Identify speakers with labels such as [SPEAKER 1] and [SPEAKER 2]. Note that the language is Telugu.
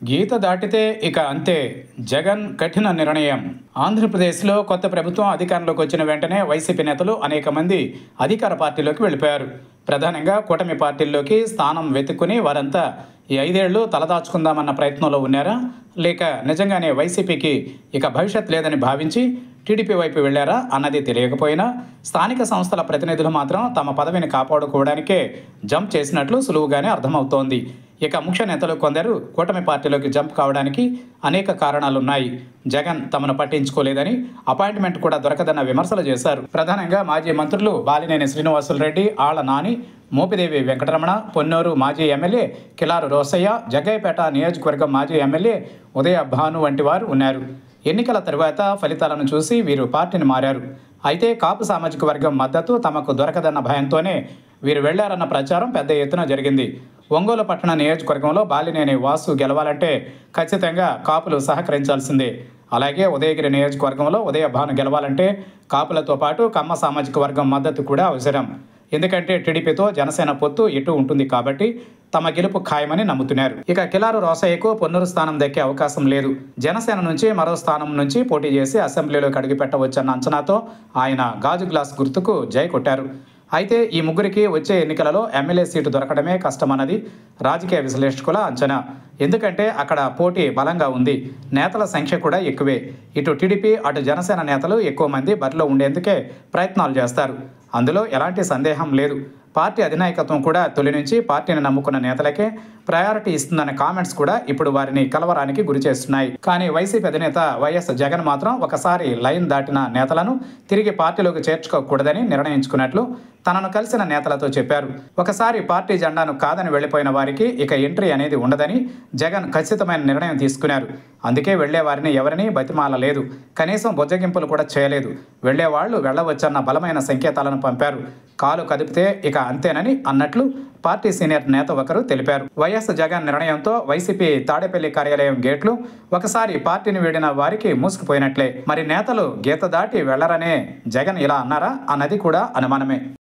[SPEAKER 1] గీత దాటితే ఇక అంతే జగన్ కఠిన నిర్ణయం ఆంధ్రప్రదేశ్లో కొత్త ప్రభుత్వం అధికారంలోకి వచ్చిన వెంటనే వైసీపీ నేతలు అనేక మంది అధికార పార్టీలోకి వెళ్ళిపోయారు ప్రధానంగా కూటమి పార్టీల్లోకి స్థానం వెతుక్కుని వారంతా ఈ ఐదేళ్లు తలదాచుకుందామన్న ప్రయత్నంలో ఉన్నారా లేక నిజంగానే వైసీపీకి ఇక భవిష్యత్ లేదని భావించి టీడీపీ వైపు వెళ్లారా అన్నది తెలియకపోయినా స్థానిక సంస్థల ప్రతినిధులు మాత్రం తమ పదవిని కాపాడుకోవడానికే జంప్ చేసినట్లు సులువుగానే అర్థమవుతోంది ఇక ముఖ్య నేతలు కొందరు కూటమి పార్టీలోకి జంప్ కావడానికి అనేక కారణాలున్నాయి జగన్ తమను పట్టించుకోలేదని అపాయింట్మెంట్ కూడా దొరకదన్న విమర్శలు చేశారు ప్రధానంగా మాజీ మంత్రులు బాలినేని శ్రీనివాసులు రెడ్డి ఆళ్ల నాని మోపిదేవి వెంకటరమణ పొన్నూరు మాజీ ఎమ్మెల్యే కిలారు రోసయ్య జగ్గయ్యపేట నియోజకవర్గం మాజీ ఎమ్మెల్యే ఉదయ భాను వంటి వారు ఉన్నారు ఎన్నికల తరువాత ఫలితాలను చూసి వీరు పార్టీని మారారు అయితే కాపు సామాజిక వర్గం మద్దతు తమకు దొరకదన్న భయంతోనే వీరు వెళ్లారన్న ప్రచారం పెద్ద ఎత్తున జరిగింది ఒంగోలు పట్టణ నియోజకవర్గంలో బాలినేని వాసు గెలవాలంటే ఖచ్చితంగా కాపులు సహకరించాల్సిందే అలాగే ఉదయగిరి నియోజకవర్గంలో ఉదయ భాను గెలవాలంటే కాపులతో పాటు కమ్మ సామాజిక వర్గం మద్దతు కూడా అవసరం ఎందుకంటే టీడీపీతో జనసేన పొత్తు ఇటు ఉంటుంది కాబట్టి తమ గెలుపు ఖాయమని నమ్ముతున్నారు ఇక కిలారు రోసయ్యకు పొన్నూరు స్థానం దక్కే అవకాశం లేదు జనసేన నుంచి మరో స్థానం నుంచి పోటీ చేసి అసెంబ్లీలోకి అడుగుపెట్టవచ్చన్న అంచనాతో ఆయన గాజు గ్లాస్ గుర్తుకు జై కొట్టారు అయితే ఈ ముగ్గురికి వచ్చే ఎన్నికలలో ఎమ్మెల్యే సీటు దొరకడమే కష్టమన్నది రాజకీయ విశ్లేషకుల అంచనా ఎందుకంటే అక్కడ పోటీ బలంగా ఉంది నేతల సంఖ్య కూడా ఎక్కువే ఇటు టీడీపీ అటు జనసేన నేతలు ఎక్కువ మంది బరిలో ఉండేందుకే ప్రయత్నాలు చేస్తారు అందులో ఎలాంటి సందేహం లేదు పార్టీ అధినాయకత్వం కూడా తొలి నుంచి పార్టీని నమ్ముకున్న నేతలకే ప్రయారిటీ ఇస్తుందనే కామెంట్స్ కూడా ఇప్పుడు వారిని కలవరానికి గురి చేస్తున్నాయి కానీ వైసీపీ అధినేత వైఎస్ జగన్ మాత్రం ఒకసారి లైన్ దాటిన నేతలను తిరిగి పార్టీలోకి చేర్చుకోకూడదని నిర్ణయించుకున్నట్లు తనను కలిసిన నేతలతో చెప్పారు ఒకసారి పార్టీ జెండాను కాదని వెళ్లిపోయిన వారికి ఇక ఎంట్రీ అనేది ఉండదని జగన్ ఖచ్చితమైన నిర్ణయం తీసుకున్నారు అందుకే వెళ్లే వారిని ఎవరిని బతిమాలలేదు కనీసం బుజ్జగింపులు కూడా చేయలేదు వెళ్లేవాళ్లు వెళ్లవచ్చన్న బలమైన సంకేతాలను పంపారు కాలు కదిపితే ఇక అంతేనని అన్నట్లు పార్టీ సీనియర్ నేత ఒకరు తెలిపారు వైఎస్ జగన్ నిర్ణయంతో వైసీపీ తాడేపల్లి కార్యాలయం గేట్లు ఒకసారి పార్టీని వీడిన వారికి మూసుకుపోయినట్లే మరి నేతలు గీత దాటి వెళ్లరనే జగన్ ఇలా అన్నారా అన్నది కూడా అనుమానమే